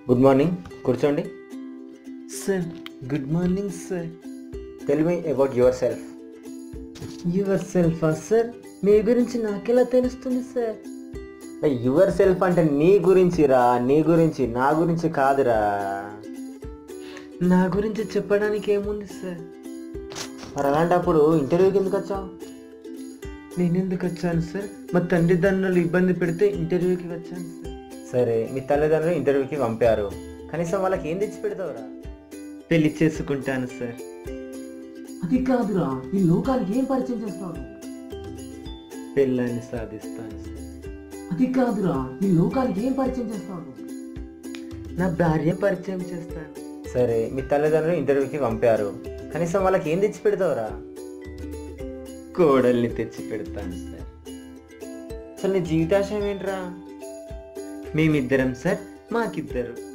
good morning కూర్చోండి sir good morning sir tell me about yourself your సెల్ఫా sir మీ గురించి నాకెలా తెలుస్తుంది సార్ యువర్ సెల్ఫ్ అంటే నీ గురించి రా నీ గురించి నా గురించి కాదురా నా గురించి చెప్పడానికి ఏముంది సార్ మరి అలాంటప్పుడు ఇంటర్వ్యూకి ఎందుకు వచ్చావు నేను ఎందుకు వచ్చాను సార్ మా తల్లిదండ్రులు ఇబ్బంది పెడితే ఇంటర్వ్యూకి వచ్చాను సార్ సరే మీ తల్లిదండ్రులు ఇంటర్వ్యూకి పంపారు కనీసం వాళ్ళకి ఏం తెచ్చి పెడతావురా పెళ్లి చేసుకుంటాను సార్ అది కాదురా ఈ లోకానికి ఏం పరిచయం చేస్తావు పెళ్ళాన్ని సాధిస్తాను సార్ అది కాదురా ఈ లోకానికి ఏం పరిచయం చేస్తావు నా భార్య పరిచయం చేస్తాను సరే మీ తల్లిదండ్రులు ఇంటర్వ్యూకి పంపారు కనీసం వాళ్ళకి ఏం తెచ్చి పెడతావురా కోడల్ని తెచ్చి పెడతాను సార్ అసలు నీ జీవితాశయం ఏంట్రా మేమిద్దరం సార్ మాకిద్దరు